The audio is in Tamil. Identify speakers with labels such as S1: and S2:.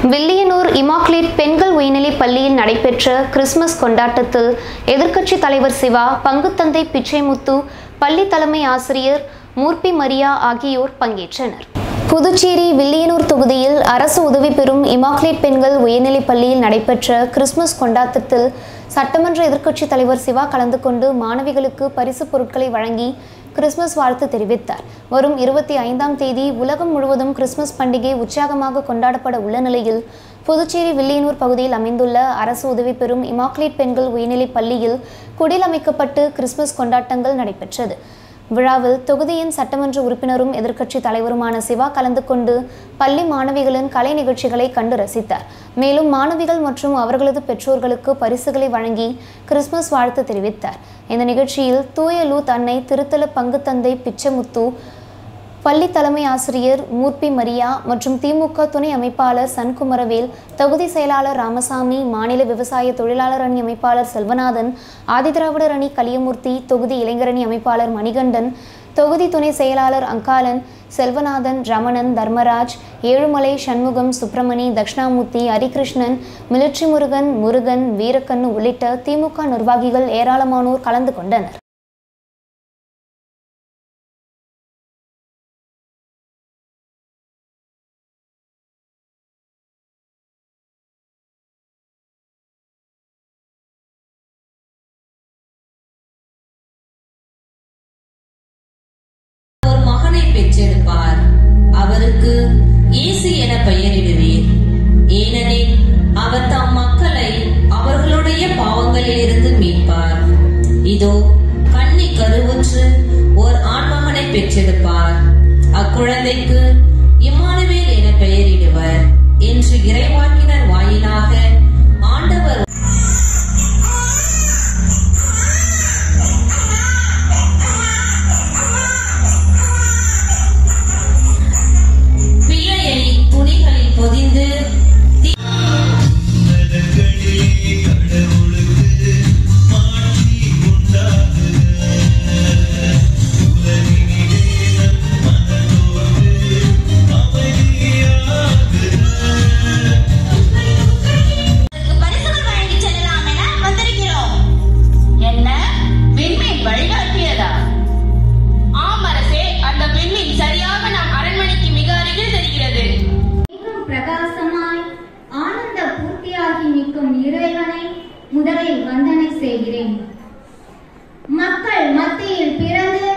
S1: வில்லியனூர் இமாக்லேட் பெண்கள் உயர்நிலைப் பள்ளியில் நடைபெற்ற கிறிஸ்துமஸ் கொண்டாட்டத்தில் எதிர்க்கட்சித் தலைவர் சிவா பங்குத்தந்தை பிச்சைமுத்து பள்ளி தலைமை ஆசிரியர் மூர்த்தி மரியா ஆகியோர் பங்கேற்றனர் புதுச்சேரி வில்லியனூர் தொகுதியில் அரசு உதவி பெறும் இமாக்லேட் பெண்கள் உயர்நிலைப் பள்ளியில் நடைபெற்ற கிறிஸ்துமஸ் கொண்டாட்டத்தில் சட்டமன்ற எதிர்க்கட்சித் தலைவர் சிவா கலந்து கொண்டு மாணவிகளுக்கு பரிசுப் பொருட்களை வழங்கி கிறிஸ்துமஸ் வாழ்த்து தெரிவித்தார் வரும் இருபத்தி ஐந்தாம் தேதி உலகம் முழுவதும் கிறிஸ்துமஸ் பண்டிகை உற்சாகமாக கொண்டாடப்பட உள்ள நிலையில் புதுச்சேரி வில்லியனூர் பகுதியில் அமைந்துள்ள அரசு உதவி பெறும் இமாக்லேட் பெண்கள் உயர்நிலைப் பள்ளியில் குடிலமைக்கப்பட்டு கிறிஸ்துமஸ் கொண்டாட்டங்கள் நடைபெற்றது விழாவில் தொகுதியின் சட்டமன்ற உறுப்பினரும் எதிர்க்கட்சி தலைவருமான சிவா கலந்து கொண்டு பள்ளி மாணவிகளின் கலை நிகழ்ச்சிகளை கண்டு ரசித்தார் மேலும் மாணவிகள் மற்றும் அவர்களது பெற்றோர்களுக்கு பரிசுகளை வழங்கி கிறிஸ்துமஸ் வாழ்த்து தெரிவித்தார் இந்த நிகழ்ச்சியில் தூய லூத் அன்னை திருத்தல பங்கு தந்தை பிச்சமுத்து பள்ளி தலைமை ஆசிரியர் மூர்த்தி மரியா மற்றும் திமுக துணை அமைப்பாளர் சன்குமரவேல் தொகுதி செயலாளர் ராமசாமி மாநில விவசாய தொழிலாளர் அணி அமைப்பாளர் செல்வநாதன் ஆதிதிராவிடர் அணி கலியமூர்த்தி தொகுதி இளைஞரணி அமைப்பாளர் மணிகண்டன் தொகுதி துணை செயலாளர் அங்காளன் செல்வநாதன் ரமணன் தர்மராஜ் ஏழுமலை சண்முகம் சுப்பிரமணி தக்ஷணாமூர்த்தி ஹரிகிருஷ்ணன் மிலிட்ரி முருகன் முருகன் வீரக்கண்ணு உள்ளிட்ட திமுக நிர்வாகிகள் ஏராளமானோர் கலந்து கொண்டனர்
S2: ஒரு மகனை பெற்றெடுப்பார் அவருக்கு இயேசு என பெயரிடுவீர் ஏனெனில் அவர் தம் மக்களை அவர்களுடைய பாவங்களிலிருந்து மீட்பார் இதோ கன்னி கருவுற்று ஓர் ஆண்மகனை பெற்றெடுப்பார் அக்குழந்தைக்கு இம்மானுவேல் என பெயரிடுவர் என்று இறைவாக்கினர் வாயிலாக ஆண்டவர் பிள்ளையை துணிகளில் பொதிந்து தீ-
S3: பரிசுகள் வழங்கிச் செல்லலாம் என வந்திருக்கிறோம் என்ன விண்மீன் வழிகாட்டியதா ஆம் அரசே அந்த விண்மீன் சரியாக நம் அரண்மனைக்கு மிக அருகில் தெரிகிறது
S4: மிகவும் பிரகாசமாய் ஆனந்த பூர்த்தியாகி நிற்கும் இறைவனை முதலில் வந்தனை செய்கிறேன் மக்கள் மத்தியில் பிறந்து